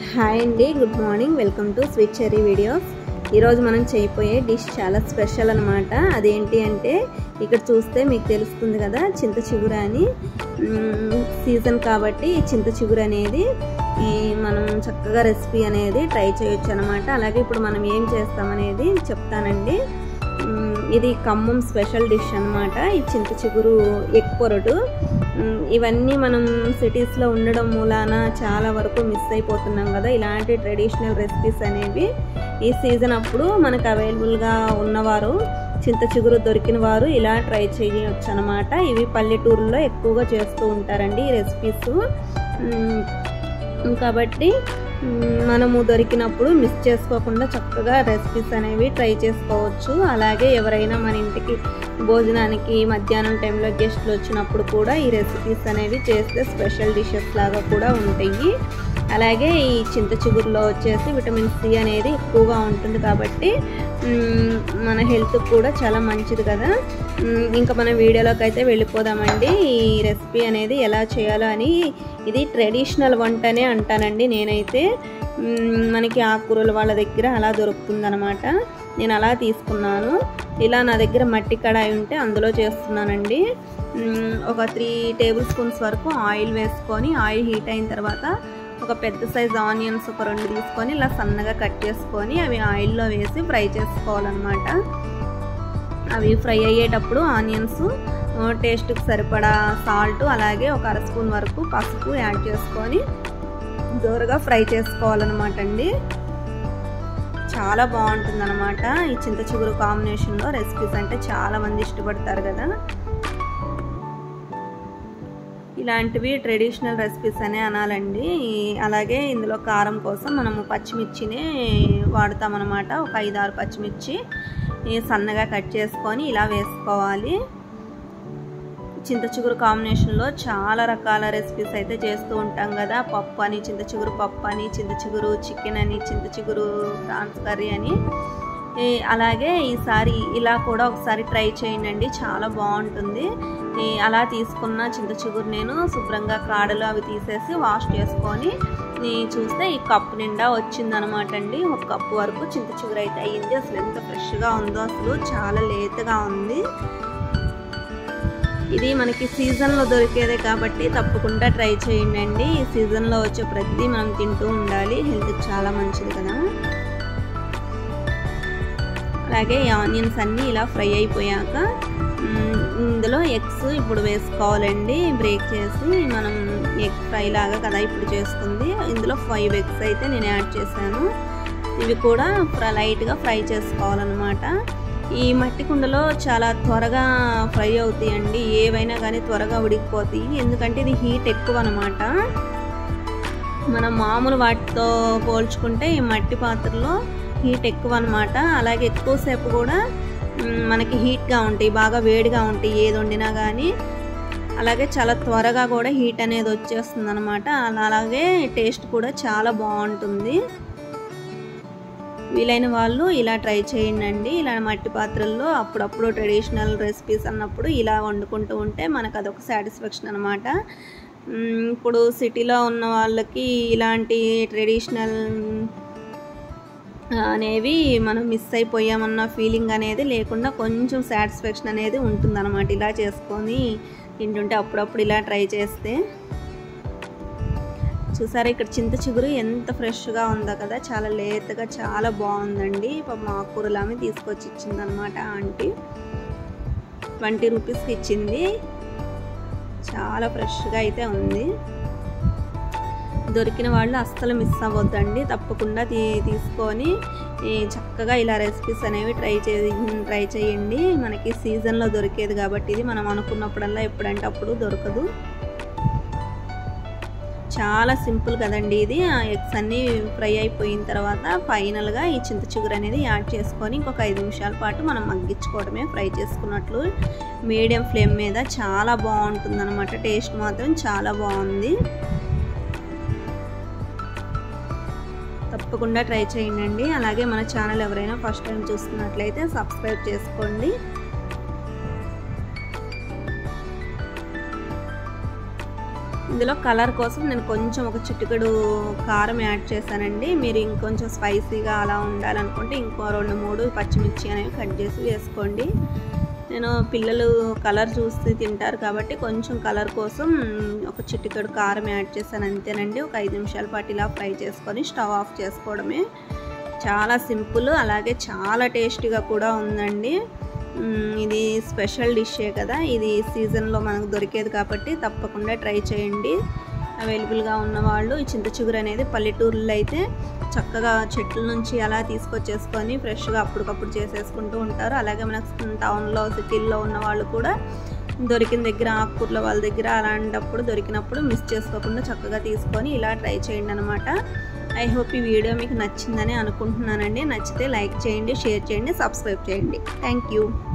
hi అండి good morning welcome to sweet cherry videos ఈరోజు మనం చేయబోయే డిష్ చాలా స్పెషల్ అనమాట అదేంటి అంటే ఇక్కడ చూస్తే మీకు తెలుస్తుంది కదా చింత చిగురు అని మ్మ్, సీజన్ కాబట్టి ఈ చింత చిగురు అనేది ఈ మనం చక్కగా రెసిపీ అనేది ట్రై చేయొచ్చు అనమాట అలాగే ఇప్పుడు మనం ఏం చేస్తామనేది చెప్తానండి మ్మ్, ఇది ఖమ్మం స్పెషల్ డిష్ అనమాట ఈ చింత చిగురు ఎగ్ పొరటు మ్మ్, ఇవన్నీ మనం సిటీస్లో ఉండడం మూలాన చాలా వరకు మిస్ అయిపోతున్నాం కదా ఇలాంటి ట్రెడిషనల్ రెసిపీస్ అనేవి ఈ సీజన్ అప్పుడు మనకు అవైలబుల్గా ఉన్నవారు చింత చిగురు దొరికిన వారు ఇలా ట్రై చేయవచ్చు అనమాట ఇవి పల్లెటూరులో ఎక్కువగా చేస్తూ ఉంటారండి ఈ రెసిపీస్ కాబట్టి మ్, మనము దొరికినప్పుడు మిస్ చేసుకోకుండా చక్కగా రెసిపీస్ అనేవి ట్రై చేసుకోవచ్చు అలాగే ఎవరైనా మన ఇంటికి భోజనానికి మధ్యాహ్నం టైంలో గెస్ట్లు వచ్చినప్పుడు కూడా ఈ రెసిపీస్ అనేవి చేస్తే స్పెషల్ డిషెస్ లాగా కూడా ఉంటాయి అలాగే ఈ చింత చిగురులో వచ్చేసి విటమిన్ సి అనేది ఎక్కువగా ఉంటుంది కాబట్టి మ్, మన హెల్త్ కూడా చాలా మంచిది కదా మ్, ఇంకా మన వీడియోలోకి అయితే వెళ్ళిపోదామండి ఈ రెసిపీ అనేది ఎలా చేయాలో అని ఇది ట్రెడిషనల్ వంటనే అంటానండి నేనైతే మ్, మనకి ఆకుకూరలు వాళ్ళ దగ్గర అలా దొరుకుతుందనమాట నేను అలా తీసుకున్నాను ఇలా నా దగ్గర మట్టి కడాయి ఉంటే అందులో చేస్తున్నానండి మ్, ఒక త్రీ టేబుల్ స్పూన్స్ వరకు ఆయిల్ వేసుకొని ఆయిల్ హీట్ అయిన తర్వాత ఒక పెద్ద సైజ్ ఆనియన్స్ ఒక రెండు తీసుకొని ఇలా సన్నగా కట్ చేసుకొని అవి ఆయిల్లో వేసి ఫ్రై చేసుకోవాలన్నమాట అవి ఫ్రై అయ్యేటప్పుడు ఆనియన్స్ టేస్ట్కి సరిపడా సాల్ట్ అలాగే ఒక అర స్పూన్ వరకు పసుపు యాడ్ చేసుకొని దూరగా ఫ్రై చేసుకోవాలన్నమాట అండి చాలా బాగుంటుంది అనమాట ఈ చింత చిగురు కాంబినేషన్లో రెసిపీస్ అంటే చాలా మంది ఇష్టపడతారు కదా ఇలాంటివి ట్రెడిషనల్ రెసిపీస్ అనే అనాలండి అలాగే ఇందులో కారం కోసం మనము పచ్చిమిర్చినే వాడతామన్నమాట ఒక ఐదు ఆరు పచ్చిమిర్చి సన్నగా కట్ చేసుకొని ఇలా వేసుకోవాలి చింత చిగురు కాంబినేషన్లో చాలా రకాల రెసిపీస్ అయితే చేస్తూ ఉంటాం కదా పప్పు అని చింత చిగురు పప్పు అని చింత చిగురు చికెన్ అని చింత చిగురు ప్రాన్స్ కర్రీ అని అలాగే ఈసారి ఇలా కూడా ఒకసారి ట్రై చేయండి చాలా బాగుంటుంది అలా తీసుకున్న చింత చిగురు నేను శుభ్రంగా కాడలు అవి తీసేసి వాష్ చేసుకొని చూస్తే ఈ కప్పు నిండా వచ్చిందనమాట అండి ఒక కప్పు వరకు చింత చిగురు అయితే అయ్యింది అసలు ఎంత ఫ్రెష్గా ఉందో అసలు చాలా లేతగా ఉంది ఇది మనకి సీజన్లో దొరికేదే కాబట్టి తప్పకుండా ట్రై చేయండి ఈ సీజన్లో వచ్చే ప్రతిదీ మనం తింటూ ఉండాలి హెల్త్కి చాలా మంచిది కదా అలాగే ఈ ఆనియన్స్ అన్నీ ఇలా ఫ్రై అయిపోయాక ఇందులో ఎగ్స్ ఇప్పుడు వేసుకోవాలండి బ్రేక్ చేసి మనం ఎగ్ ఫ్రై లాగా కదా ఇప్పుడు చేస్తుంది ఇందులో ఫైవ్ ఎగ్స్ అయితే నేను యాడ్ చేశాను ఇవి కూడా లైట్గా ఫ్రై చేసుకోవాలన్నమాట ఈ మట్టి కుండలో చాలా త్వరగా ఫ్రై అవుతాయండి ఏవైనా కానీ త్వరగా ఉడికిపోతాయి ఎందుకంటే ఇది హీట్ ఎక్కువ అనమాట మనం మామూలు వాటితో పోల్చుకుంటే ఈ మట్టి పాత్రలో హీట్ ఎక్కువ అనమాట అలాగే ఎక్కువసేపు కూడా మనకి హీట్గా ఉంటాయి బాగా వేడిగా ఉంటాయి ఏది వండినా కానీ అలాగే చాలా త్వరగా కూడా హీట్ అనేది వచ్చేస్తుంది అనమాట అలాగే టేస్ట్ కూడా చాలా బాగుంటుంది వీలైన వాళ్ళు ఇలా ట్రై చేయండి ఇలా మట్టి పాత్రల్లో అప్పుడప్పుడు ట్రెడిషనల్ రెసిపీస్ అన్నప్పుడు ఇలా వండుకుంటూ ఉంటే మనకు అదొక సాటిస్ఫాక్షన్ అనమాట ఇప్పుడు సిటీలో ఉన్న వాళ్ళకి ఇలాంటి ట్రెడిషనల్ అనేవి మనం మిస్ అయిపోయామన్న ఫీలింగ్ అనేది లేకుండా కొంచెం సాటిస్ఫాక్షన్ అనేది ఉంటుందన్నమాట ఇలా చేసుకొని తింటుంటే అప్పుడప్పుడు ఇలా ట్రై చేస్తే చూసారా ఇక్కడ చింత చిగురు ఎంత ఫ్రెష్గా ఉందో కదా చాలా లేతగా చాలా బాగుందండి పాపం ఆకుకూరలు ఆమె తీసుకొచ్చి ఇచ్చిందనమాట ఆంటీ ట్వంటీ రూపీస్కి ఇచ్చింది చాలా ఫ్రెష్గా అయితే ఉంది దొరికిన వాళ్ళు అస్సలు మిస్ అవ్వద్దండి తప్పకుండా తీ తీసుకొని చక్కగా ఇలా రెసిపీస్ అనేవి ట్రై చే ట్రై చేయండి మనకి సీజన్లో దొరికేది కాబట్టి ఇది మనం అనుకున్నప్పుడల్లా ఎప్పుడంటే అప్పుడు దొరకదు చాలా సింపుల్ కదండి ఇది ఎగ్స్ అన్నీ ఫ్రై అయిపోయిన తర్వాత ఫైనల్గా ఈ చింత చిగురు అనేది యాడ్ చేసుకొని ఇంకొక ఐదు నిమిషాల పాటు మనం మగ్గించుకోవడమే ఫ్రై చేసుకున్నట్లు మీడియం ఫ్లేమ్ మీద చాలా బాగుంటుంది అనమాట టేస్ట్ మాత్రం చాలా బాగుంది తప్పకుండా ట్రై చేయండి అలాగే మన ఛానల్ ఎవరైనా ఫస్ట్ టైం చూస్తున్నట్లయితే సబ్స్క్రైబ్ చేసుకోండి ఇందులో కలర్ కోసం నేను కొంచెం ఒక చిటికెడు కారం యాడ్ చేశానండి మీరు ఇంకొంచెం స్పైసీగా అలా ఉండాలనుకుంటే ఇంకో రెండు మూడు పచ్చిమిర్చి అనేవి కట్ చేసి వేసుకోండి నేను పిల్లలు కలర్ చూసి తింటారు కాబట్టి కొంచెం కలర్ కోసం ఒక చిటికెడు కారం యాడ్ చేశాను అంతేనండి ఒక ఐదు నిమిషాల పాటు ఇలా ఫ్రై చేసుకొని స్టవ్ ఆఫ్ చేసుకోవడమే చాలా సింపుల్ అలాగే చాలా టేస్టీగా కూడా ఉందండి మ్మ్, ఇది స్పెషల్ డిషే కదా ఇది సీజన్లో మనకు దొరికేది కాబట్టి తప్పకుండా ట్రై చేయండి అవైలబుల్గా ఉన్నవాళ్ళు ఈ చింత చిగురు అనేది పల్లెటూరులో అయితే చక్కగా చెట్ల నుంచి అలా తీసుకొచ్చేసుకొని ఫ్రెష్గా అప్పటికప్పుడు చేసేసుకుంటూ ఉంటారు అలాగే మనకు టౌన్లో సిటీల్లో ఉన్న వాళ్ళు కూడా దొరికిన దగ్గర ఆకుకూరల వాళ్ళ దగ్గర అలాంటప్పుడు దొరికినప్పుడు మిస్ చేసుకోకుండా చక్కగా తీసుకొని ఇలా ట్రై చేయండి అనమాట ఐ హోప్ ఈ వీడియో మీకు నచ్చిందని అనుకుంటున్నానండి నచ్చితే లైక్ చేయండి షేర్ చేయండి సబ్స్క్రైబ్ చేయండి థ్యాంక్ యూ